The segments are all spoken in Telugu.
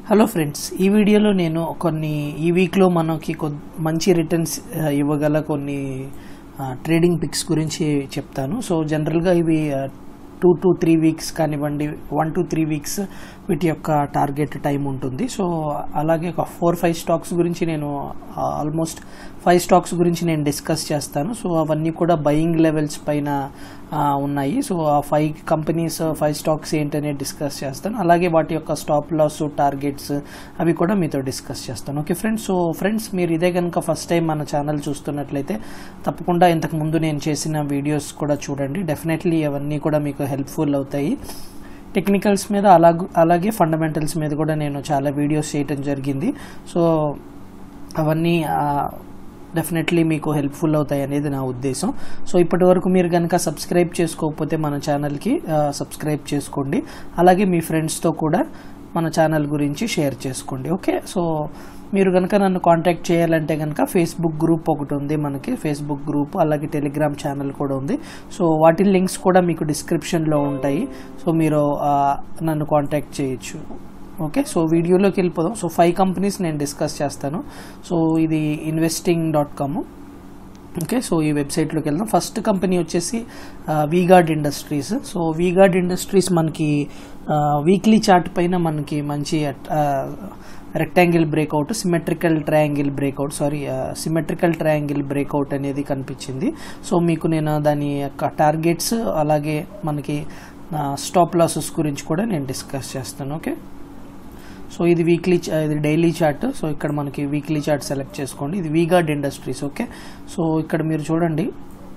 హలో ఫ్రెండ్స్ ఈ వీడియోలో నేను కొన్ని ఈ వీక్లో మనకి కొ- మంచి రిటర్న్స్ ఆ, ఇవ్వగల కొన్ని ట్రేడింగ్ పిక్స్ గురించి చెప్తాను సో జనరల్గా ఇవి టూ టు త్రీ వీక్స్ కానివ్వండి వన్ టు త్రీ వీక్స్ వీటి యొక్క టార్గెట్ టైం ఉంటుంది సో అలాగే ఒక ఫోర్ ఫైవ్ స్టాక్స్ గురించి నేను ఆల్మోస్ట్ ఫైవ్ స్టాక్స్ గురించి నేను డిస్కస్ చేస్తాను సో అవన్నీ కూడా బయింగ్ లెవెల్స్ పైన ఆ, ఉన్నాయి so uh five companies five stocks ఏంటనేది డిస్కస్ చేస్తాను అలాగే వాటి యొక్క స్టాప్ లాస్ టార్గెట్స్ అవి కూడా మీతో డిస్కస్ చేస్తాను ఓకే ఫ్రెండ్స్ సో ఫ్రెండ్స్ మీరు ఇదే కనుక ఫస్ట్ టైం మన ఛానల్ చూస్తున్నట్లయితే తప్పకుండా ఇంతకు ముందు నేను చేసిన వీడియోస్ కూడా చూడండి డెఫినెట్లీ అవన్నీ కూడా మీకు హెల్ప్ఫుల్ అవుతాయి టెక్నికల్స్ మీద అలాగే అలాగే ఫండమెంటల్స్ మీద కూడా నేను చాలా వీడియోస్ చేయటం జరిగింది సో అవన్నీ డెఫినెట్లీ మీకు హెల్ప్ఫుల్ అవుతాయి అనేది నా ఉద్దేశం సో ఇప్పటి వరకు మీరు కనుక సబ్స్క్రైబ్ చేసుకోకపోతే మన ఛానల్కి సబ్స్క్రైబ్ చేసుకోండి అలాగే మీ ఫ్రెండ్స్తో కూడా మన ఛానల్ గురించి షేర్ చేసుకోండి ఓకే సో మీరు కనుక నన్ను కాంటాక్ట్ చేయాలంటే కనుక ఫేస్బుక్ గ్రూప్ ఒకటి ఉంది మనకి ఫేస్బుక్ గ్రూప్ అలాగే టెలిగ్రామ్ ఛానల్ కూడా ఉంది సో వాటి లింక్స్ కూడా మీకు డిస్క్రిప్షన్లో ఉంటాయి సో మీరు ఆ, నన్ను కాంటాక్ట్ చేయొచ్చు ఓకే సో వీడియోలోకి వెళ్ళిపోదాం సో ఫైవ్ కంపెనీస్ నేను డిస్కస్ చేస్తాను సో ఇది investing dot com okay so ఈ వెబ్సైట్లోకి వెళ్దాం ఫస్ట్ కంపెనీ వచ్చేసి V Guard industries so V Guard industries మనకి వీక్లీ చార్ట్ పైన మనకి మంచి rectangle breakout symmetrical triangle breakout sorry symmetrical triangle breakout అనేది కనిపించింది సో మీకు నేను దాని యొక్క టార్గెట్స్ అలాగే మనకి స్టాప్ లాసెస్ గురించి కూడా నేను డిస్కస్ చేస్తాను ఓకే సో ఇది వీక్లీ ఇది డైలీ చార్ట్ సో ఇక్కడ మనకి వీక్లీ చార్ట్ సెలెక్ట్ చేసుకోండి ఇది వీగార్డ్ ఇండస్ట్రీస్ ఓకే సో ఇక్కడ మీరు చూడండి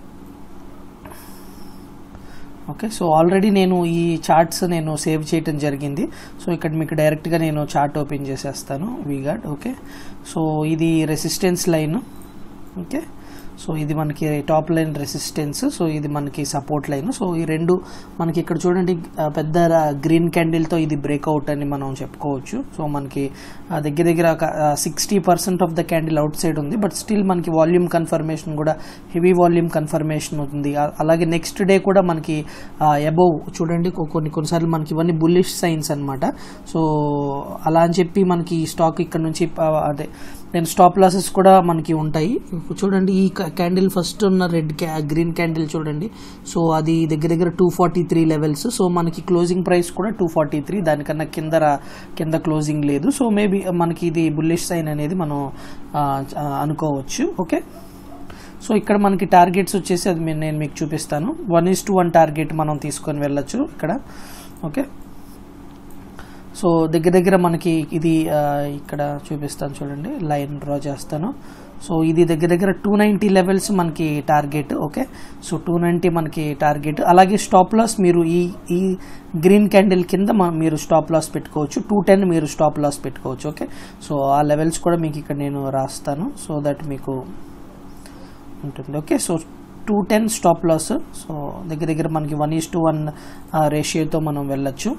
ఓకే సో ఆల్రెడీ నేను ఈ చార్ట్స్ నేను సేవ్ చేయటం జరిగింది సో ఇక్కడ మీకు డైరెక్ట్గా నేను చార్ట్ ఓపెన్ చేసేస్తాను వీగార్డ్ ఓకే సో ఇది రెసిస్టెన్స్ లైన్ ఓకే సో ఇది మనకి టాప్ లైన్ రెసిస్టెన్స్ సో ఇది మనకి సపోర్ట్ లైన్ సో ఈ రెండు మనకి ఇక్కడ చూడండి ఆ, పెద్ద గ్రీన్ క్యాండిల్తో ఇది బ్రేక్అవుట్ అని మనం చెప్పుకోవచ్చు సో మనకి ఆ, దగ్గర దగ్గర sixty percent of the candle outside ఉంది బట్ స్టిల్ మనకి వాల్యూమ్ కన్ఫర్మేషన్ కూడా హెవీ వాల్యూమ్ కన్ఫర్మేషన్ ఉంది ఆ- అలాగే నెక్స్ట్ డే కూడా మనకి అబౌవ్ చూడండి కొ- కొన్ని కొన్నిసార్లు మనకి ఇవన్నీ బుల్లిష్ సైన్స్ అన్నమాట సో అలా అని చెప్పి మనకి ఈ స్టాక్ ఇక్కడ నుంచి ఆ, అదే నేను స్టాప్ లాసెస్ కూడా మనకి ఉంటాయి చూడండి ఈ క్యాండిల్ ఫస్ట్ ఉన్న రెడ్ గ్రీన్ క్యాండిల్ చూడండి సో అది దగ్గర దగ్గర two forty three levels so మనకి క్లోజింగ్ ప్రైస్ కూడా టూ ఫార్టీ త్రీ దానికన్నా కింద రా- కింద క్లోజింగ్ లేదు సో మేబీ మనకి ఇది బుల్లిష్ సైన్ అనేది మనం ఆ, ఆ, అనుకోవచ్చు ఓకే సో ఇక్కడ మనకి టార్గెట్స్ వచ్చేసి అది మీ- నేను మీకు చూపిస్తాను one is to one target మనం తీసుకొని వెళ్ళొచ్చు ఇక్కడ ఓకే సో దగ్గర దగ్గర మనకి ఇది ఆ, ఇక్కడ చూపిస్తాను చూడండి లైన్ డ్రా చేస్తాను సో ఇది దగ్గర దగ్గర టూ నైంటీ లెవెల్స్ మనకి target okay so two ninety మనకి టార్గెట్ అలాగే స్టాప్ లాస్ మీరు ఈ ఈ గ్రీన్ క్యాండిల్ కింద మ- మీరు స్టాప్ లాస్ పెట్టుకోవచ్చు టూ టెన్ మీరు స్టాప్ లాస్ పెట్టుకోవచ్చు ఓకే సో ఆ లెవెల్స్ కూడా మీకు ఇక్కడ నేను రాస్తాను సో దట్ మీకు ఉంటుంది okay so two ten stop loss so దగ్గర దగ్గర మనకి వన్ ఈస్ టు వన్ రేషియోతో మనం వెళ్ళొచ్చు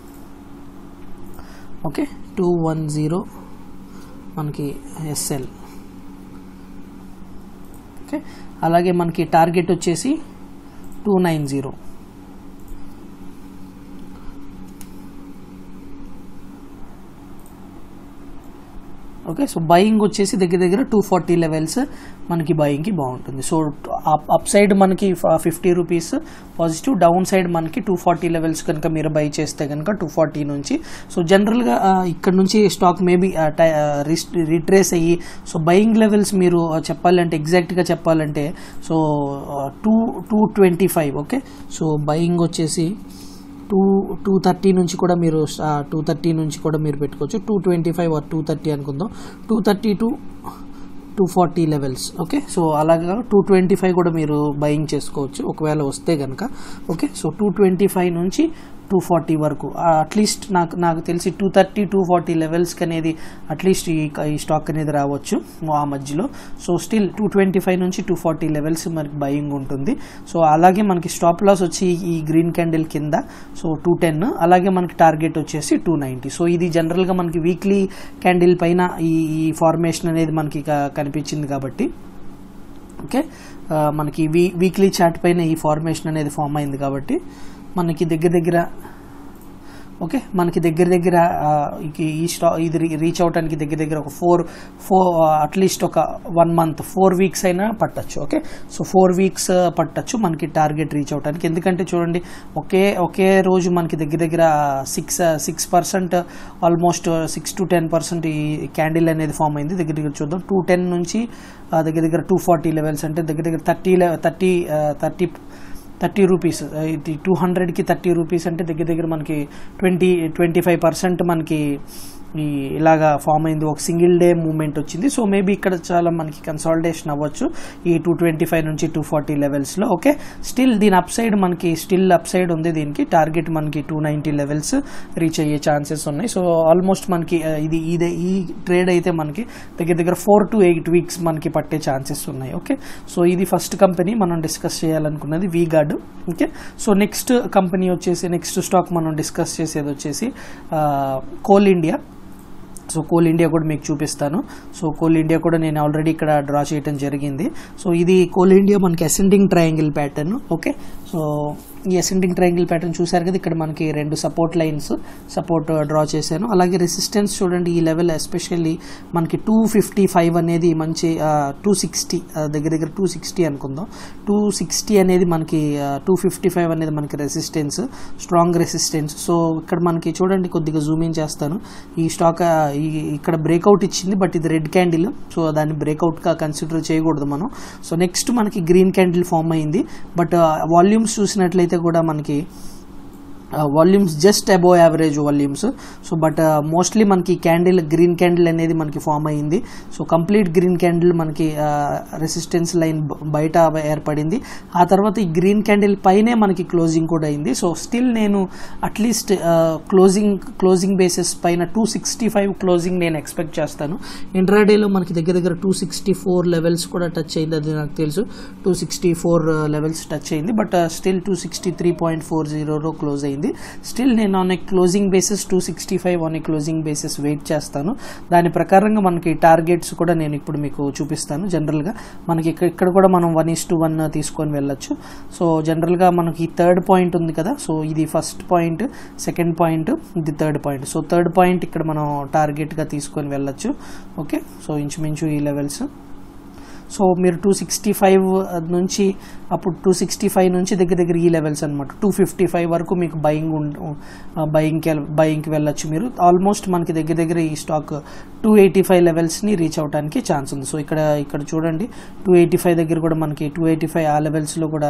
ఓకే టూ వన్ జీరో మనకి ఎస్ఎల్ ఓకే అలాగే మనకి టార్గెట్ వచ్చేసి two nine zero okay so buying వచ్చేసి దగ్గర దగ్గర టూ ఫార్టీ లెవెల్స్ మనకి బయింగ్కి బాగుంటుంది సో అప్ సైడ్ మనకి fifty rupees positive downside మనకి టూ ఫార్టీ లెవెల్స్ కనుక మీరు బై చేస్తే కనుక టూ ఫార్టీ నుంచి సో జనరల్గా ఇక్కడ నుంచి స్టాక్ మేబీ రిట్రేస్ అయ్యి సో బయింగ్ లెవెల్స్ మీరు ఆ, చెప్పాలంటే ఎగ్జాక్ట్గా చెప్పాలంటే so two two twenty five okay so buying వచ్చేసి టూ టూ థర్టీ నుంచి కూడా మీరు టూ థర్టీ నుంచి కూడా మీరు పెట్టుకోవచ్చు two twenty five or two thirty అనుకుందాం two thirty to two forty levels okay so అలాగా టూ ట్వంటీ ఫైవ్ కూడా మీరు బయింగ్ చేసుకోవచ్చు ఒకవేళ వస్తే కనుక okay so two twenty five నుంచి టూ ఫార్టీ వరకు అట్లీస్ట్ నాకు నాకు తెలిసి టూ థర్టీ టూ ఫార్టీ లెవెల్స్కి అనేది అట్లీస్ట్ ఈ ఈ స్టాక్ అనేది రావచ్చు ఆ మధ్యలో so still two twenty five నుంచి టూ ఫార్టీ లెవెల్స్ మనకి బయింగ్ ఉంటుంది సో అలాగే మనకి స్టాప్ లాస్ వచ్చి ఈ గ్రీన్ క్యాండిల్ కింద సో టూ టెన్ అలాగే మనకి టార్గెట్ వచ్చేసి టూ నైంటీ సో ఇది జనరల్గా మనకి వీక్లీ క్యాండిల్ పైన ఈ ఈ ఫార్మేషన్ అనేది మనకి క- కనిపించింది కాబట్టి ఓకే ఆ, మనకి వీ వీక్లీ చార్ట్ పైన ఈ ఫార్మేషన్ అనేది ఫామ్ అయింది కాబట్టి మనకి దగ్గర దగ్గర ఓకే మనకి దగ్గర దగ్గర ఆ, ఈ- ఈ స్టా ఇది రీ- రీచ్ అవడానికి దగ్గర దగ్గర ఒక ఫోర్ ఫోర్ అట్లీస్ట్ ఒక వన్ మంత్ ఫోర్ వీక్స్ అయినా పట్టచ్చు ఓకే సో ఫోర్ వీక్స్ పట్టచ్చు మనకి టార్గెట్ రీచ్ అవడానికి ఎందుకంటే చూడండి ఒకే ఒకే రోజు మనకి దగ్గర దగ్గర six six percent almost six to ten percent ఈ క్యాండిల్ అనేది ఫామ్ అయింది దగ్గర దగ్గర చూద్దాం టూ టెన్ నుంచి ఆ, దగ్గర దగ్గర టూ ఫార్టీ లెవెల్స్ అంటే దగ్గర దగ్గర thirty thirty thirty thirty rupees ఇది టూ హండ్రెడ్కి థర్టీ రూపీస్ అంటే దగ్గర దగ్గర మనకి ట్వంటీ ట్వంటీ ఫైవ్ పర్సెంట్ మనకి ఈ ఇలాగా ఫామ్ అయింది ఒక సింగిల్ డే మూమెంట్ వచ్చింది సో మేబీ ఇక్కడ చాలా మనకి కన్సాలిడేషన్ అవ్వచ్చు ఈ టూ ట్వంటీ ఫైవ్ నుంచి టూ ఫార్టీ లెవెల్స్లో ఓకే స్టిల్ దీని అప్ సైడ్ మనకి స్టిల్ అప్ సైడ్ ఉంది దీనికి టార్గెట్ మనకి టూ నైంటీ లెవెల్స్ రీచ్ అయ్యే ఛాన్సెస్ ఉన్నాయి సో ఆల్మోస్ట్ మనకి ఆ, ఇది ఇదే ఈ ట్రేడ్ అయితే మనకి దగ్గర దగ్గర ఫోర్ టు ఎయిట్ వీక్స్ మనకి పట్టే ఛాన్సెస్ ఉన్నాయి ఓకే సో ఇది ఫస్ట్ కంపెనీ మనం డిస్కస్ చేయాలనుకున్నది V Guard okay so next company వచ్చేసి నెక్స్ట్ స్టాక్ మనం డిస్కస్ చేసేది వచ్చేసి Coal India so Coal India కూడా మీకు చూపిస్తాను సో కోల్ ఇండియా కూడా నేను ఆల్రెడీ ఇక్కడ డ్రా చేయడం జరిగింది సో ఇది కోల్ ఇండియా మనకి ascending triangle pattern okay so ఈ అసెండింగ్ ట్రయాంగిల్ ప్యాటర్న్ చూసారు కదా ఇక్కడ మనకి రెండు సపోర్ట్ లైన్స్ సపోర్ట్ డ్రా చేశాను అలాగే రెసిస్టెన్స్ చూడండి ఈ లెవెల్ ఎస్పెషల్లీ మనకి టూ ఫిఫ్టీ ఫైవ్ అనేది మంచి టూ సిక్స్టీ దగ్గర దగ్గర టూ సిక్స్టీ అనుకుందాం టూ సిక్స్టీ అనేది మనకి టూ ఫిఫ్టీ ఫైవ్ అనేది మనకి రెసిస్టెన్స్ స్ట్రాంగ్ రెసిస్టెన్స్ సో ఇక్కడ మనకి చూడండి కొద్దిగా జూమ్ ఇన్ చేస్తాను ఈ స్టాక్ ఆ, ఈ ఇక్కడ బ్రేక్అవుట్ ఇచ్చింది బట్ ఇది రెడ్ క్యాండిల్ సో దాన్ని బ్రేక్అవుట్గా కన్సిడర్ చేయకూడదు మనం సో నెక్స్ట్ మనకి గ్రీన్ క్యాండిల్ ఫామ్ అయింది బట్ వాల్యూమ్స్ చూసినట్లయితే కూడా మనకి volumes just above average volumes so but mostly మనకి క్యాండిల్ గ్రీన్ క్యాండిల్ అనేది మనకి ఫామ్ అయింది సో కంప్లీట్ గ్రీన్ క్యాండిల్ మనకి రెసిస్టెన్స్ లైన్ బయట ఏర్పడింది ఆ తర్వాత ఈ గ్రీన్ క్యాండిల్ పైనే మనకి క్లోజింగ్ కూడా అయింది సో స్టిల్ నేను అట్లీస్ట్ క్లోజింగ్ క్లోజింగ్ బేసిస్ పైన టూ సిక్స్టీ ఫైవ్ క్లోజింగ్ నేను ఎక్స్పెక్ట్ చేస్తాను ఇంట్రాడేలో మనకి దగ్గర దగ్గర టూ సిక్స్టీ ఫోర్ లెవెల్స్ కూడా టచ్ అయింది అది నాకు తెలుసు two sixty four levels touch అయింది but still two sixty three point four జీరోలో క్లోజ్ అయింది స్టిల్ నేను on a closing basis two sixty five on a closing basis wait చేస్తాను దాని ప్రకారంగా మనకి టార్గెట్స్ కూడా నేను ఇప్పుడు మీకు చూపిస్తాను జనరల్గా మనకి ఇక్కడ ఇక్కడ కూడా మనం వన్ ఇస్ టు వన్ తీసుకొని వెళ్ళొచ్చు సో జనరల్గా మనకి థర్డ్ పాయింట్ ఉంది కదా సో ఇది ఫస్ట్ పాయింట్ సెకండ్ పాయింట్ ఇది third point so third point ఇక్కడ మనం టార్గెట్గా తీసుకొని వెళ్ళొచ్చు ఓకే సో ఇంచుమించు ఈ లెవెల్స్ సో మీరు టూ సిక్స్టీ ఫైవ్ నుంచి అప్పుడు టూ సిక్స్టీ ఫైవ్ నుంచి దగ్గర దగ్గర ఈ లెవెల్స్ అనమాట టూ ఫిఫ్టీ ఫైవ్ వరకు మీకు బయింగ్ బయింగ్కి బయింగ్కి వెళ్ళొచ్చు మీరు ఆల్మోస్ట్ మనకి దగ్గర దగ్గర ఈ స్టాక్ టూ ఎయిటీ ఫైవ్ లెవెల్స్ని రీచ్ అవడానికి ఛాన్స్ ఉంది సో ఇక్కడ ఇక్కడ చూడండి టూ ఎయిటీ ఫైవ్ దగ్గర కూడా మనకి టూ ఎయిటీ ఫైవ్ ఆ లెవెల్స్లో కూడా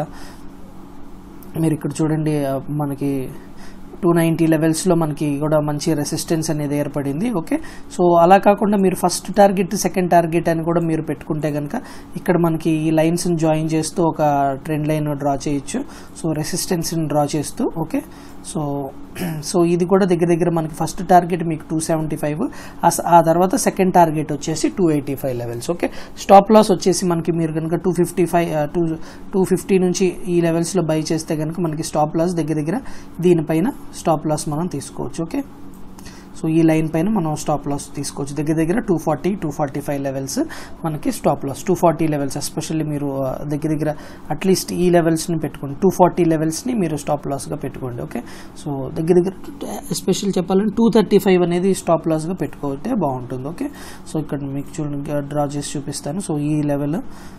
మీరు ఇక్కడ చూడండి ఆ, మనకి టూ నైంటీ లెవెల్స్లో మనకి కూడా మంచి రెసిస్టెన్స్ అనేది ఏర్పడింది ఓకే సో అలా కాకుండా మీరు ఫస్ట్ టార్గెట్ సెకండ్ టార్గెట్ అని కూడా మీరు పెట్టుకుంటే కనుక ఇక్కడ మనకి ఈ లైన్స్ని జాయిన్ చేస్తూ ఒక ట్రెండ్ లైన్ డ్రా చేయొచ్చు సో రెసిస్టెన్స్ని డ్రా చేస్తూ ఓకే సో సో ఇది కూడా దగ్గర దగ్గర మనకి ఫస్ట్ టార్గెట్ మీకు టూ సెవెంటీ ఫైవ్ ఆ తర్వాత సెకండ్ టార్గెట్ వచ్చేసి two eighty five levels okay stop loss వచ్చేసి మనకి మీరు కనుక two fifty five two two fifty నుంచి ఈ లెవెల్స్లో బై చేస్తే కనుక మనకి స్టాప్ లాస్ దగ్గర దగ్గర దీనిపైన స్టాప్ లాస్ మనం తీసుకోవచ్చు ఓకే సో ఈ లైన్ పైన మనం స్టాప్ లాస్ తీసుకోవచ్చు దగ్గర దగ్గర two forty two forty five levels మనకి stop loss two forty levels especially మీరు ఆ, దగ్గర దగ్గర అట్లీస్ట్ ఈ లెవెల్స్ని పెట్టుకోండి టూ ఫార్టీ లెవెల్స్ని మీరు స్టాప్ లాస్గా పెట్టుకోండి ఓకే సో దగ్గర దగ్గర ఎస్పెషల్ చెప్పాలంటే టూ థర్టీ ఫైవ్ అనేది స్టాప్ లాస్గా పెట్టుకుంటే బాగుంటుంది ఓకే సో ఇక్కడ మీకు చూడండి డ్రా చేసి చూపిస్తాను సో ఈ లెవెల్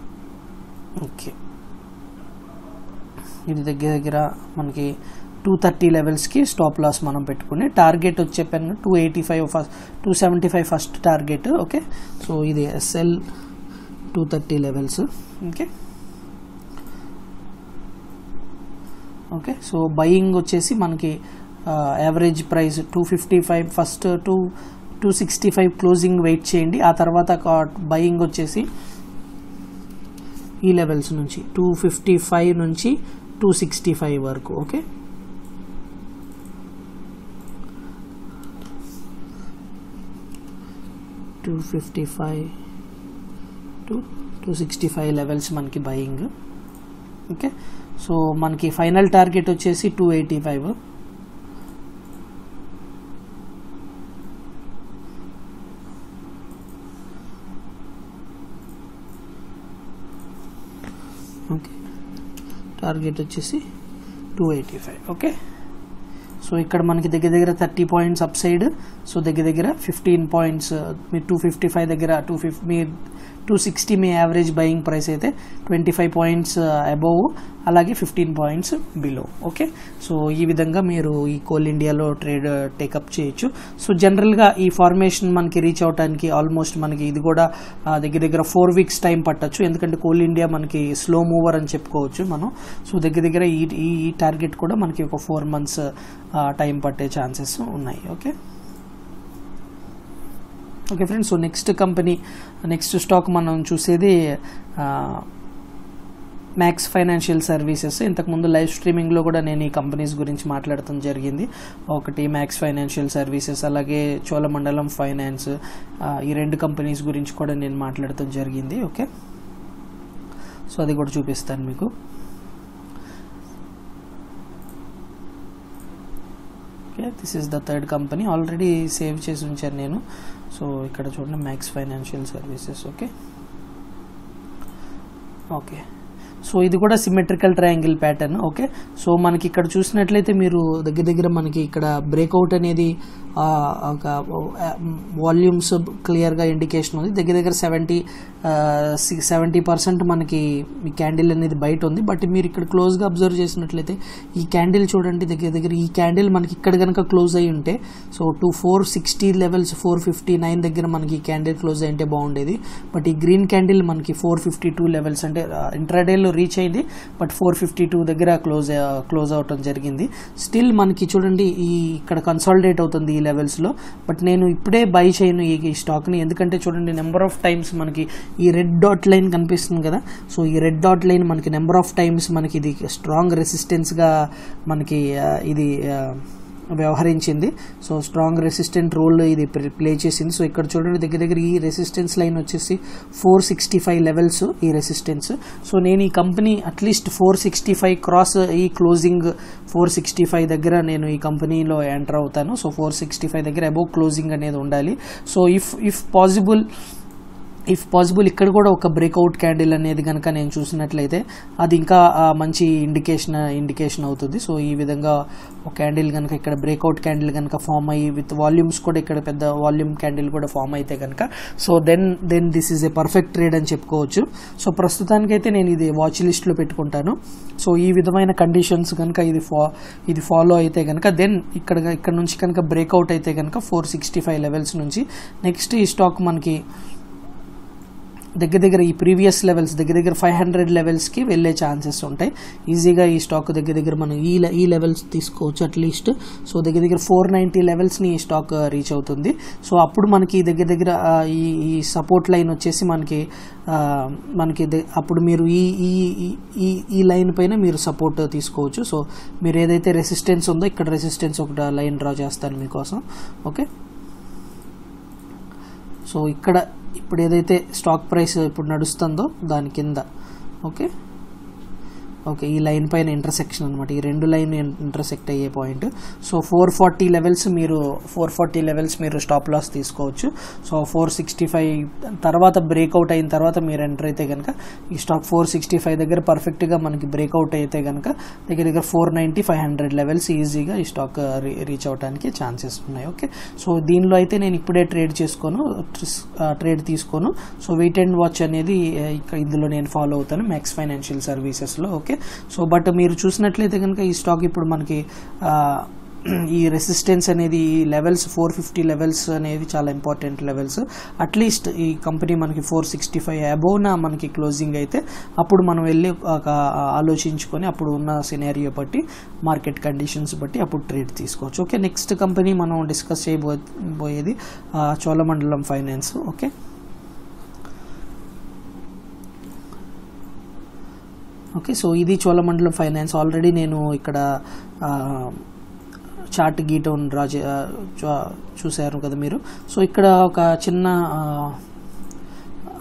ఓకే ఇది దగ్గర దగ్గర మనకి టూ థర్టీ లెవెల్స్కి స్టాప్ లాస్ మనం పెట్టుకుని టార్గెట్ వచ్చే పెన్ two eighty five first two seventy five first target okay so ఇది SL two thirty levels okay okay so buying వచ్చేసి మనకి average price two fifty five first two two sixty five closing wait చేయండి ఆ తర్వాత బయింగ్ వచ్చేసి ఈ లెవెల్స్ నుంచి టూ ఫిఫ్టీ ఫైవ్ నుంచి టూ సిక్స్టీ ఫైవ్ వరకు okay two fifty five to two sixty five levels మనకి బయింగ్ ఓకే సో మనకి ఫైనల్ టార్గెట్ వచ్చేసి two eighty five okay target వచ్చేసి two eighty five okay so ఇక్కడ మనకి దగ్గర దగ్గర thirty points upside so దగ్గర దగ్గర ఫిఫ్టీన్ పాయింట్స్ మీ టూ ఫిఫ్టీ ఫైవ్ దగ్గర టూ ఫిఫ్టీ మీ టూ సిక్స్టీ మీ యావరేజ్ బయింగ్ ప్రైస్ అయితే ట్వంటీ ఫైవ్ పాయింట్స్ అబోవ్ అలాగే fifteen points below okay so ఈ విధంగా మీరు ఈ కోల్ ఇండియాలో ట్రేడ్ టేకప్ చేయొచ్చు సో జనరల్గా ఈ ఫార్మేషన్ మనకి రీచ్ అవడానికి ఆల్మోస్ట్ మనకి ఇది కూడా ఆ, దగ్గర దగ్గర ఫోర్ వీక్స్ టైం పట్టచ్చు ఎందుకంటే కోల్ ఇండియా మనకి స్లో మూవర్ అని చెప్పుకోవచ్చు మనం సో దగ్గర దగ్గర ఈ ఈ ఈ టార్గెట్ కూడా మనకి ఒక ఫోర్ మంత్స్ టైం పట్టే ఛాన్సెస్ ఉన్నాయి okay okay friends so next company next stock మనం చూసేది మ్యాక్స్ ఫైనాన్షియల్ సర్వీసెస్ ఇంతకుముందు లైవ్ స్ట్రీమింగ్లో కూడా నేను ఈ కంపెనీస్ గురించి మాట్లాడటం జరిగింది ఒకటి మ్యాక్స్ ఫైనాన్షియల్ సర్వీసెస్ అలాగే చోళమండలం ఫైనాన్స్ ఆ, ఈ రెండు కంపెనీస్ గురించి కూడా నేను మాట్లాడటం జరిగింది ఓకే సో అది కూడా చూపిస్తాను మీకు okay this is the third company already save చేసి ఉంచాను నేను సో ఇక్కడ చూడండి Max Financial Services okay okay so ఇది కూడా symmetrical triangle pattern okay so మనకి ఇక్కడ చూసినట్లయితే మీరు దగ్గర దగ్గర మనకి ఇక్కడ బ్రేక్అవుట్ అనేది ఆ, ఒక వాల్యూమ్స్ క్లియర్గా ఇండికేషన్ ఉంది దగ్గర దగ్గర సెవెంటీ సెవెంటీ పర్సెంట్ మనకి ఈ క్యాండిల్ అనేది బయట ఉంది బట్ మీరు ఇక్కడ క్లోజ్గా అబ్జర్వ్ చేసినట్లయితే ఈ క్యాండిల్ చూడండి దగ్గర దగ్గర ఈ క్యాండిల్ మనకి ఇక్కడ కనుక క్లోజ్ అయి ఉంటే so two four sixty levels four fifty nine దగ్గర మనకి ఈ క్యాండిల్ క్లోజ్ అయి ఉంటే బాగుండేది బట్ ఈ గ్రీన్ క్యాండిల్ మనకి ఫోర్ ఫిఫ్టీ టూ లెవెల్స్ అంటే ఇంట్రాడేలో రీచ్ అయింది బట్ ఫోర్ ఫిఫ్టీ టూ దగ్గర క్లోజ్ క్లోజ్ అవటం జరిగింది స్టిల్ మనకి చూడండి ఈ ఇక్కడ కన్సాలిడేట్ అవుతుంది ఈ లెవెల్స్లో బట్ నేను ఇప్పుడే బై చేయను ఈ ఈ స్టాక్ని ఎందుకంటే చూడండి నెంబర్ ఆఫ్ టైమ్స్ మనకి ఈ రెడ్ డాట్ లైన్ కనిపిస్తుంది కదా సో ఈ రెడ్ డాట్ లైన్ మనకి నెంబర్ ఆఫ్ టైమ్స్ మనకి ఇది స్ట్రాంగ్ రెసిస్టెన్స్గా మనకి ఆ, ఇది ఆ, వ్యవహరించింది సో స్ట్రాంగ్ రెసిస్టెంట్ రోల్ ఇది ప్లే చేసింది సో ఇక్కడ చూడండి దగ్గర దగ్గర ఈ రెసిస్టెన్స్ లైన్ వచ్చేసి ఫోర్ సిక్స్టీ ఫైవ్ లెవెల్స్ ఈ రెసిస్టెన్స్ సో నేను ఈ company at least four sixty five cross ఈ క్లోజింగ్ ఫోర్ సిక్స్టీ ఫైవ్ దగ్గర నేను ఈ కంపెనీలో ఎంటర్ అవుతాను సో ఫోర్ సిక్స్టీ ఫైవ్ దగ్గర అబౌవ్ క్లోజింగ్ అనేది ఉండాలి so if if possible if possible ఇక్కడ కూడా ఒక బ్రేక్అవుట్ క్యాండిల్ అనేది కనుక నేను చూసినట్లయితే అది ఇంకా ఆ, మంచి ఇండికేషన్ ఇండికేషన్ అవుతుంది సో ఈ విధంగా ఒక క్యాండిల్ కనుక ఇక్కడ బ్రేక్అవుట్ క్యాండిల్ కనుక ఫామ్ అయ్యి విత్ వాల్యూమ్స్ కూడా ఇక్కడ పెద్ద వాల్యూమ్ క్యాండిల్ కూడా ఫామ్ అయితే కనుక so then then this is a perfect trade అని చెప్పుకోవచ్చు సో ప్రస్తుతానికైతే నేను ఇది వాచ్ లిస్ట్లో పెట్టుకుంటాను సో ఈ విధమైన కండిషన్స్ కనుక ఇది ఫా ఇది ఫాలో అయితే కనుక దెన్ ఇక్కడ ఇక్కడ నుంచి కనుక బ్రేక్అవుట్ అయితే కనుక ఫోర్ సిక్స్టీ ఫైవ్ లెవెల్స్ నుంచి నెక్స్ట్ ఈ స్టాక్ మనకి దగ్గర దగ్గర ఈ ప్రీవియస్ లెవెల్స్ దగ్గర దగ్గర ఫైవ్ హండ్రెడ్ లెవెల్స్కి వెళ్ళే ఛాన్సెస్ ఉంటాయి ఈజీగా ఈ స్టాక్ దగ్గర దగ్గర మనం ఈ లె- ఈ లెవెల్స్ తీసుకోవచ్చు అట్లీస్ట్ సో దగ్గర దగ్గర ఫోర్ నైంటీ లెవెల్స్ని ఈ స్టాక్ రీచ్ అవుతుంది సో అప్పుడు మనకి దగ్గర దగ్గర ఆ, ఈ ఈ సపోర్ట్ లైన్ వచ్చేసి మనకి ఆ, మనకి ద- అప్పుడు మీరు ఈ ఈ ఈ- ఈ ఈ లైన్ పైన మీరు సపోర్ట్ తీసుకోవచ్చు సో మీరు ఏదైతే రెసిస్టెన్స్ ఉందో ఇక్కడ రెసిస్టెన్స్ ఒక లైన్ డ్రా చేస్తాను మీకోసం ఓకే సో ఇక్కడ ఇప్పుడు ఏదైతే స్టాక్ ప్రైస్ ఇప్పుడు నడుస్తుందో దాని కింద ఓకే ఓకే ఈ లైన్ పైన ఇంటర్సెక్షన్ అనమాట ఈ రెండు లైన్ ఇంటర్సెక్ట్ అయ్యే point so four forty levels మీరు ఫోర్ ఫార్టీ లెవెల్స్ మీరు స్టాప్ లాస్ తీసుకోవచ్చు సో ఫోర్ సిక్స్టీ ఫైవ్ తర్వాత బ్రేక్అవుట్ అయిన తర్వాత మీరు ఎంటర్ అయితే కనుక ఈ స్టాక్ ఫోర్ సిక్స్టీ ఫైవ్ దగ్గర పర్ఫెక్ట్గా మనకి బ్రేక్అవుట్ అయితే కనుక దగ్గర దగ్గర four ninety five hundred levels ఈజీగా ఈ స్టాక్ రీచ్ అవడానికి ఛాన్సెస్ ఉన్నాయి ఓకే సో దీనిలో అయితే నేను ఇప్పుడే ట్రేడ్ చేసుకోను ట్రేడ్ తీసుకోను సో వెయిట్ అండ్ వాచ్ అనేది ఆ, ఇక్కడ ఇందులో నేను ఫాలో అవుతాను మ్యాక్స్ ఫైనాన్షియల్ సర్వీసెస్లో ఓకే సో బట్ మీరు చూసినట్లయితే కనుక ఈ స్టాక్ ఇప్పుడు మనకి ఆ, ఈ రెసిస్టెన్స్ అనేది ఈ లెవెల్స్ ఫోర్ ఫిఫ్టీ లెవెల్స్ అనేది చాలా ఇంపార్టెంట్ లెవెల్స్ అట్లీస్ట్ ఈ కంపెనీ మనకి ఫోర్ సిక్స్టీ ఫైవ్ అబోవ్న మనకి క్లోజింగ్ అయితే అప్పుడు మనం వెళ్ళి ఒక ఆలోచించుకొని అప్పుడు ఉన్న సినారియో బట్టి మార్కెట్ కండిషన్స్ బట్టి అప్పుడు ట్రేడ్ తీసుకోవచ్చు ఓకే నెక్స్ట్ కంపెనీ మనం డిస్కస్ చేయబోయేది ఆ, Cholamandalam Finance okay okay so ఇది చోళమండలం ఫైనాన్స్ ఆల్రెడీ నేను ఇక్కడ ఆ, చార్ట్ గీయటం డ్రా చే ఆ, చూ- చూశారు కదా మీరు సో ఇక్కడ ఒక చిన్న ఆ,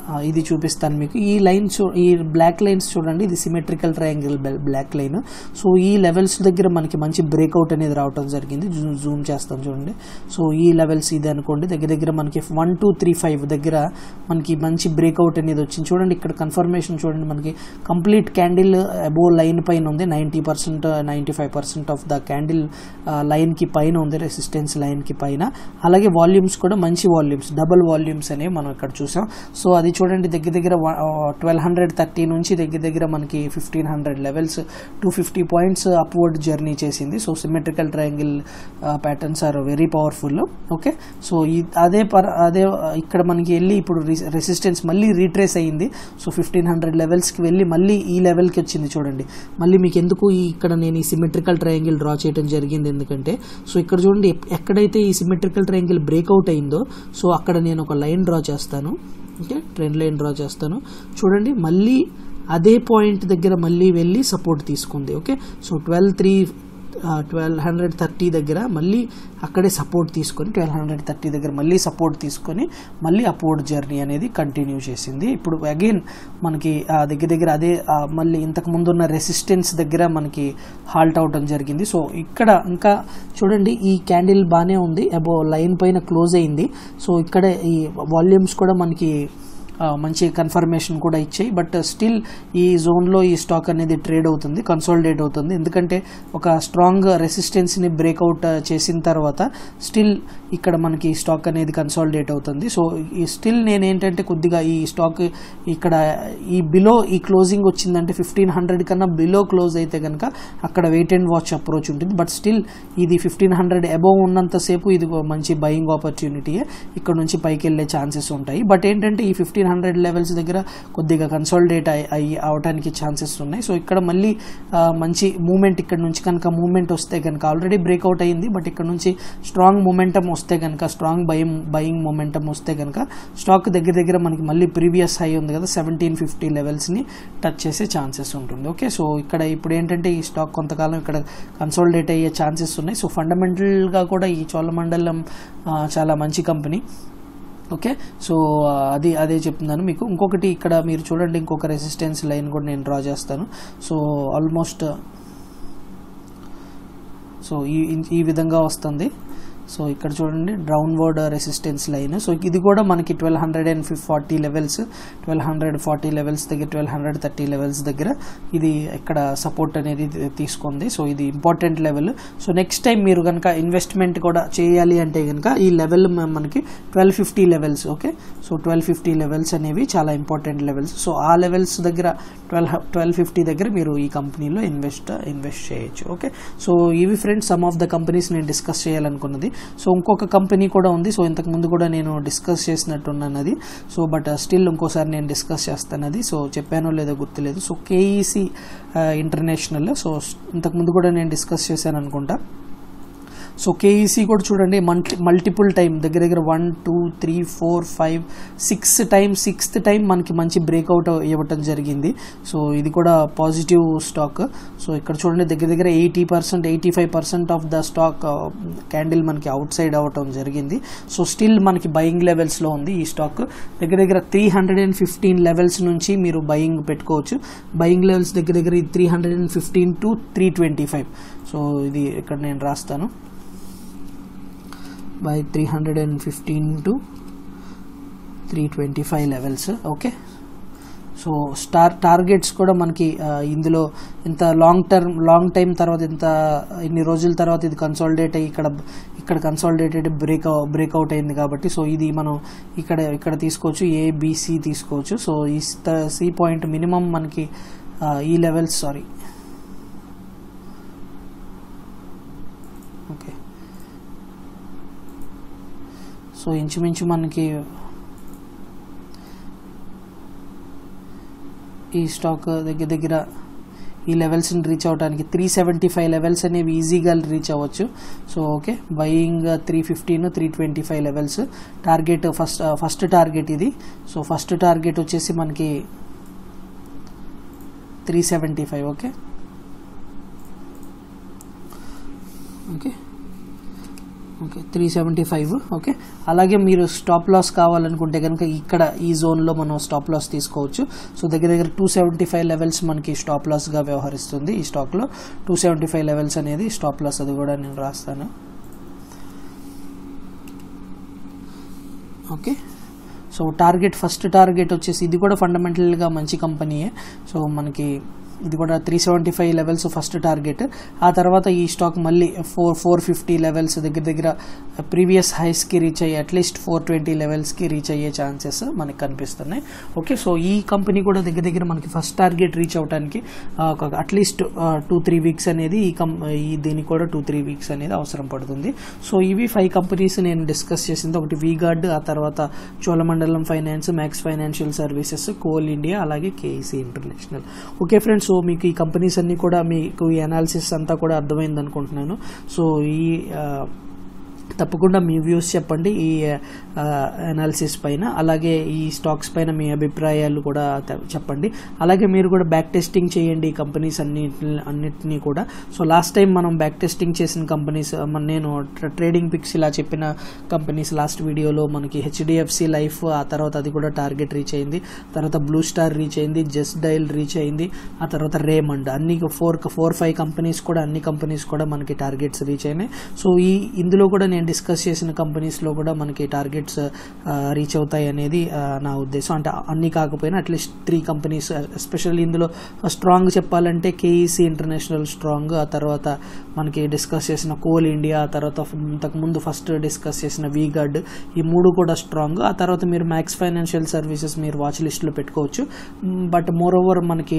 ఆ, ఇది చూపిస్తాను మీకు ఈ లైన్ చూ ఈ బ్లాక్ లైన్స్ చూడండి ఇది symmetrical triangle black line so ఈ లెవెల్స్ దగ్గర మనకి మంచి బ్రేక్అవుట్ అనేది రావటం జరిగింది జూ- జూమ్ చేస్తాం చూడండి సో ఈ లెవెల్స్ ఇది అనుకోండి దగ్గర దగ్గర మనకి వన్ టూ త్రీ ఫైవ్ దగ్గర మనకి మంచి బ్రేక్అవుట్ అనేది వచ్చింది చూడండి ఇక్కడ కన్ఫర్మేషన్ చూడండి మనకి కంప్లీట్ క్యాండిల్ అబోవ్ లైన్ పైన ఉంది ninety percent ninety five percent of the candle లైన్కి పైన ఉంది రెసిస్టెన్స్ లైన్కి పైన అలాగే వాల్యూమ్స్ కూడా మంచి వాల్యూమ్స్ డబుల్ వాల్యూమ్స్ అనేవి మనం ఇక్కడ చూసాం సో అది చూడండి దగ్గర దగ్గర ట్వెల్వ్ హండ్రెడ్ థర్టీ నుంచి దగ్గర దగ్గర మనకి fifteen hundred levels two fifty points upward journey చేసింది so symmetrical triangle patterns are very powerful okay so ఈ అదే పర్ అదే ఆ, ఇక్కడ మనకి వెళ్ళి ఇప్పుడు రెసిస్టెన్స్ మళ్ళీ రీట్రేస్ అయ్యింది సో ఫిఫ్టీన్ హండ్రెడ్ లెవెల్స్కి వెళ్ళి మళ్ళీ ఈ లెవెల్కి వచ్చింది చూడండి మళ్ళీ మీకు ఎందుకు ఈ ఇక్కడ నేను ఈ సిమెట్రికల్ ట్రయాంగిల్ డ్రా చేయడం జరిగింది ఎందుకంటే సో ఇక్కడ చూడండి ఎప్- ఎక్కడైతే ఈ సిమెట్రికల్ ట్రయాంగిల్ బ్రేక్అవుట్ అయిందో సో అక్కడ నేను ఒక లైన్ డ్రా చేస్తాను ఓకే ట్రెండ్ లైన్ డ్రా చేస్తాను చూడండి మళ్ళీ అదే పాయింట్ దగ్గర మళ్ళీ వెళ్ళి సపోర్ట్ తీసుకుంది okay so twelve three twelve hundred thirty దగ్గర మళ్ళీ అక్కడే సపోర్ట్ తీసుకొని ట్వెల్వ్ హండ్రెడ్ థర్టీ దగ్గర మళ్ళీ సపోర్ట్ తీసుకొని మళ్ళీ అపోర్డ్ జర్నీ అనేది కంటిన్యూ చేసింది ఇప్పుడు అగైన్ మనకి ఆ దగ్గర దగ్గర అదే ఆ మళ్ళీ ఇంతకు ముందు ఉన్న రెసిస్టెన్స్ దగ్గర మనకి హాల్ట్ అవటం జరిగింది సో ఇక్కడ ఇంకా చూడండి ఈ క్యాండిల్ బాగానే ఉంది అబో లైన్ పైన క్లోజ్ అయింది సో ఇక్కడ ఈ వాల్యూమ్స్ కూడా మనకి ఆ, మంచి కన్ఫర్మేషన్ కూడా ఇచ్చాయి బట్ స్టిల్ ఈ జోన్లో ఈ స్టాక్ అనేది ట్రేడ్ అవుతుంది కన్సాలిడేట్ అవుతుంది ఎందుకంటే ఒక స్ట్రాంగ్ రెసిస్టెన్స్ని బ్రేక్అవుట్ చేసిన తర్వాత స్టిల్ ఇక్కడ మనకి ఈ స్టాక్ అనేది కన్సాలిడేట్ అవుతుంది సో ఈ స్టిల్ నేను ఏంటంటే కొద్దిగా ఈ స్టాక్ ఇక్కడ ఈ బిలో ఈ క్లోజింగ్ వచ్చిందంటే ఫిఫ్టీన్ హండ్రెడ్ కన్నా బిలో క్లోజ్ అయితే కనుక అక్కడ వెయిట్ అండ్ వాచ్ అప్రోచ్ ఉంటుంది బట్ స్టిల్ ఇది ఫిఫ్టీన్ హండ్రెడ్ అబోవ్ ఉన్నంతసేపు ఇది ఒక మంచి బయింగ్ ఆపర్చునిటీయే ఇక్కడ నుంచి పైకి వెళ్ళే ఛాన్సెస్ ఉంటాయి బట్ ఏంటంటే ఈ ఫిఫ్టీన్ హండ్రెడ్ లెవెల్స్ దగ్గర కొద్దిగా కన్సాలిడేట్ అయ్యి అవడానికి ఛాన్సెస్ ఉన్నాయి సో ఇక్కడ మళ్ళీ ఆ, మంచి మూమెంట్ ఇక్కడ నుంచి కనుక మూమెంట్ వస్తే కనుక ఆల్రెడీ బ్రేక్అవుట్ అయ్యింది బట్ ఇక్కడ నుంచి స్ట్రాంగ్ మూమెంటం వస్తే కనుక స్ట్రాంగ్ బయం బయింగ్ మూమెంటం వస్తే కనుక స్టాక్ దగ్గర దగ్గర మనకి మళ్ళీ ప్రీవియస్ హై ఉంది కదా సెవెంటీన్ ఫిఫ్టీ లెవెల్స్ని టచ్ చేసే ఛాన్సెస్ ఉంటుంది ఓకే సో ఇక్కడ ఇప్పుడు ఏంటంటే ఈ స్టాక్ కొంతకాలం ఇక్కడ కన్సాలిడేట్ అయ్యే ఛాన్సెస్ ఉన్నాయి సో ఫండమెంటల్గా కూడా ఈ చోళమండలం ఆ, చాలా మంచి కంపెనీ ఓకే సో ఆ, అది అదే చెప్తున్నాను మీకు ఇంకొకటి ఇక్కడ మీరు చూడండి ఇంకొక రెసిస్టెన్స్ లైన్ కూడా నేను డ్రా చేస్తాను సో ఆల్మోస్ట్ సో ఈ ఈ విధంగా వస్తుంది సో ఇక్కడ చూడండి డౌన్వర్డ్ రెసిస్టెన్స్ లైన్ సో ఇది కూడా మనకి twelve hundred and forty levels twelve hundred forty levels దగ్గర ట్వెల్వ్ హండ్రెడ్ థర్టీ లెవెల్స్ దగ్గర ఇది ఇక్కడ సపోర్ట్ అనేది తీసుకుంది సో ఇది important level so next time మీరు కనుక ఇన్వెస్ట్మెంట్ కూడా చేయాలి అంటే కనుక ఈ లెవెల్ మనకి twelve fifty levels okay so twelve fifty levels అనేవి చాలా ఇంపార్టెంట్ లెవెల్స్ సో ఆ లెవెల్స్ దగ్గర ట్వెల్వ్ ట్వెల్వ్ ఫిఫ్టీ దగ్గర మీరు ఈ కంపెనీలో ఇన్వెస్ట్ ఇన్వెస్ట్ చేయొచ్చు ఓకే సో ఇవి friends some of the companies నేను డిస్కస్ చేయాలనుకున్నది సో ఇంకొక కంపెనీ కూడా ఉంది సో ఇంతకు ముందు కూడా నేను డిస్కస్ చేసినట్టున్నాను అది సో బట్ స్టిల్ ఇంకోసారి నేను డిస్కస్ చేస్తాను అది సో చెప్పానో లేదో గుర్తులేదు సో కేఈసి ఇంటర్నేషనల్ సో ఇంతకు ముందు కూడా నేను డిస్కస్ చేశాను అనుకుంటా సో కేఈసీ కూడా చూడండి మల్టీ మల్టిపుల్ టైం దగ్గర దగ్గర one two three four five six time sixth time మనకి మంచి బ్రేక్అవుట్ ఇవ్వటం జరిగింది సో ఇది కూడా పాజిటివ్ స్టాక్ సో ఇక్కడ చూడండి దగ్గర దగ్గర eighty percent eighty five percent of the stock candle మనకి అవుట్ సైడ్ అవ్వటం జరిగింది సో స్టిల్ మనకి బయింగ్ లెవెల్స్లో ఉంది ఈ స్టాక్ దగ్గర దగ్గర three hundred and fifteen levels నుంచి మీరు బయింగ్ పెట్టుకోవచ్చు బయింగ్ లెవెల్స్ దగ్గర దగ్గర three hundred and fifteen to three twenty five so ఇది ఇక్కడ నేను రాస్తాను buy three hundred and fifteen to three twenty five levels okay so star targets కూడా మనకి ఆ, ఇందులో ఇంత లాంగ్ టర్మ్ లాంగ్ టైం తర్వాత ఇంత ఇన్ని రోజుల తర్వాత ఇది కన్సాలిడేట్ అయ్యి ఇక్కడ ఇక్కడ కన్సాలిడేటెడ్ బ్రేక్ బ్రేక్అవుట్ అయింది కాబట్టి సో ఇది మనం ఇక్కడ ఇక్కడ తీసుకోవచ్చు ఏ బీసీ తీసుకోవచ్చు సో ఈ సి పాయింట్ మినిమం మనకి ఆ, ఈ లెవెల్స్ సారీ ఓకే సో ఇంచుమించు మనకి ఈ స్టాక్ దగ్గర దగ్గర ఈ లెవెల్స్ని రీచ్ అవడానికి త్రీ సెవెంటీ ఫైవ్ లెవెల్స్ అనేవి ఈజీగా రీచ్ అవ్వచ్చు so okay buying three fifteen three twenty five levels target first first target ఇది సో ఫస్ట్ టార్గెట్ వచ్చేసి మనకి three seventy five okay okay okay three seventy five okay అలాగే మీరు స్టాప్ లాస్ కావాలనుకుంటే కనుక ఇక్కడ ఈ జోన్లో మనం స్టాప్ లాస్ తీసుకోవచ్చు సో దగ్గర దగ్గర టూ సెవెంటీ ఫైవ్ లెవెల్స్ మనకి స్టాప్ లాస్గా వ్యవహరిస్తుంది ఈ స్టాక్లో టూ సెవెంటీ ఫైవ్ లెవెల్స్ అనేది స్టాప్ లాస్ అది కూడా నేను రాస్తాను okay so target first target వచ్చేసి ఇది కూడా ఫండమెంటల్గా మంచి కంపెనీయే సో మనకి ఇది కూడా three seventy five levels first target ఆ తర్వాత ఈ స్టాక్ మళ్ళీ ఫోర్ ఫోర్ ఫిఫ్టీ లెవెల్స్ దగ్గర దగ్గర ప్రీవియస్ హైస్కి రీచ్ అయ్యి అట్లీస్ట్ ఫోర్ ట్వంటీ లెవెల్స్కి రీచ్ అయ్యే ఛాన్సెస్ మనకి కనిపిస్తున్నాయి ఓకే సో ఈ కంపెనీ కూడా దగ్గర దగ్గర మనకి ఫస్ట్ టార్గెట్ రీచ్ అవడానికి ఒక అట్లీస్ట్ టూ త్రీ వీక్స్ అనేది ఈ కం ఈ దీనికి కూడా టూ త్రీ వీక్స్ అనేది అవసరం పడుతుంది సో ఇవి ఫైవ్ కంపెనీస్ నేను డిస్కస్ చేసింది ఒకటి వీగార్డ్ ఆ తర్వాత Cholamandalam Finance Max Financial Services Coal India అలాగే KEC International okay friends so మీకు ఈ కంపెనీస్ అన్ని కూడా మీకు ఈ అనాలిసిస్ అంతా కూడా అర్థమైంది అనుకుంటున్నాను సో ఈ ఆ, తప్పకుండా మీ వ్యూస్ చెప్పండి ఈ అనాలిసిస్ పైన అలాగే ఈ స్టాక్స్ పైన మీ అభిప్రాయాలు కూడా తె- చెప్పండి అలాగే మీరు కూడా బ్యాక్ టెస్టింగ్ చేయండి ఈ కంపెనీస్ అన్ని అన్నిటినీ కూడా సో లాస్ట్ టైం మనం బ్యాక్ టెస్టింగ్ చేసిన కంపెనీస్ నేను ట్ర- ట్రేడింగ్ పిక్స్ ఇలా చెప్పిన కంపెనీస్ లాస్ట్ వీడియోలో మనకి హెచ్డిఎఫ్సి లైఫ్ ఆ తర్వాత అది కూడా టార్గెట్ రీచ్ అయింది తర్వాత బ్లూ స్టార్ రీచ్ అయింది జస్ట్ డైల్ రీచ్ అయింది ఆ తర్వాత రేమండ్ అన్ని ఫోర్ ఫోర్ ఫైవ్ కంపెనీస్ కూడా అన్ని కంపెనీస్ కూడా మనకి టార్గెట్స్ రీచ్ అయినాయి సో ఈ ఇందులో కూడా నేను డిస్కస్ చేసిన కంపెనీస్లో కూడా మనకి టార్గెట్స్ రీచ్ అవుతాయి అనేది ఆ, నా ఉద్దేశం అంటే అన్ని కాకపోయినా అట్లీస్ట్ త్రీ కంపెనీస్ ఎస్పెషల్లీ ఇందులో స్ట్రాంగ్ చెప్పాలంటే కేఈసీ ఇంటర్నేషనల్ స్ట్రాంగ్ ఆ తర్వాత మనకి డిస్కస్ చేసిన కోల్ ఇండియా ఆ తర్వాత ఇంతకు ముందు ఫస్ట్ డిస్కస్ చేసిన వీగార్డ్ ఈ మూడు కూడా స్ట్రాంగ్ ఆ తర్వాత మీరు మ్యాక్స్ ఫైనాన్షియల్ సర్వీసెస్ మీరు వాచ్ లిస్ట్లో పెట్టుకోవచ్చు బట్ మోర్ ఓవర్ మనకి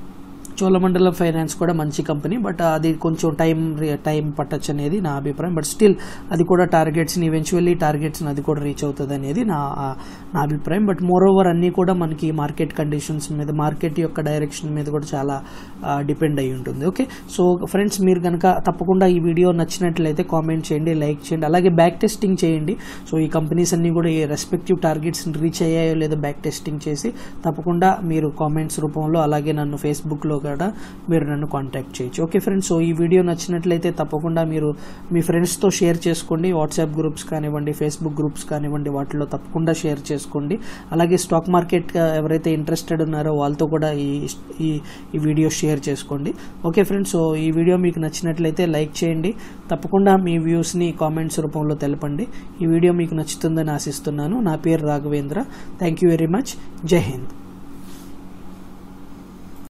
చోళమండలం ఫైనాన్స్ కూడా మంచి కంపెనీ బట్ అది కొంచెం టైం టైం పట్టచ్చు అనేది నా అభిప్రాయం బట్ స్టిల్ అది కూడా టార్గెట్స్ని ఈవెన్చువల్లీ టార్గెట్స్ని అది కూడా రీచ్ అవుతుంది అనేది నా నా అభిప్రాయం బట్ మోర్ ఓవర్ అన్నీ కూడా మనకి మార్కెట్ కండిషన్స్ మీద మార్కెట్ యొక్క డైరెక్షన్ మీద కూడా చాలా డిపెండ్ అయి ఉంటుంది ఓకే సో ఫ్రెండ్స్ మీరు కనుక తప్పకుండా ఈ వీడియో నచ్చినట్లయితే కామెంట్ చేయండి లైక్ చేయండి అలాగే బ్యాక్ టెస్టింగ్ చేయండి సో ఈ కంపెనీస్ అన్నీ కూడా ఈ రెస్పెక్టివ్ టార్గెట్స్ రీచ్ అయ్యాయో లేదో బ్యాక్ టెస్టింగ్ చేసి తప్పకుండా మీరు కామెంట్స్ రూపంలో అలాగే నన్ను ఫేస్బుక్లో కూడా మీరు నన్ను కాంటాక్ట్ చేయొచ్చు ఓకే ఫ్రెండ్స్ సో ఈ వీడియో నచ్చినట్లయితే తప్పకుండా మీరు మీ ఫ్రెండ్స్తో షేర్ చేసుకోండి వాట్సాప్ గ్రూప్స్ కానివ్వండి ఫేస్బుక్ గ్రూప్స్ కానివ్వండి వాటిలో తప్పకుండా షేర్ చేసుకోండి అలాగే స్టాక్ మార్కెట్ ఎవరైతే ఇంట్రెస్టెడ్ ఉన్నారో వాళ్ళతో కూడా ఈ ఈ ఈ వీడియో షేర్ చేసుకోండి ఓకే ఫ్రెండ్స్ సో ఈ వీడియో మీకు నచ్చినట్లయితే లైక్ చేయండి తప్పకుండా మీ వ్యూస్ని కామెంట్స్ రూపంలో తెలపండి ఈ వీడియో మీకు నచ్చుతుందని ఆశిస్తున్నాను నా పేరు Raghavendra thank you very much జై హింద్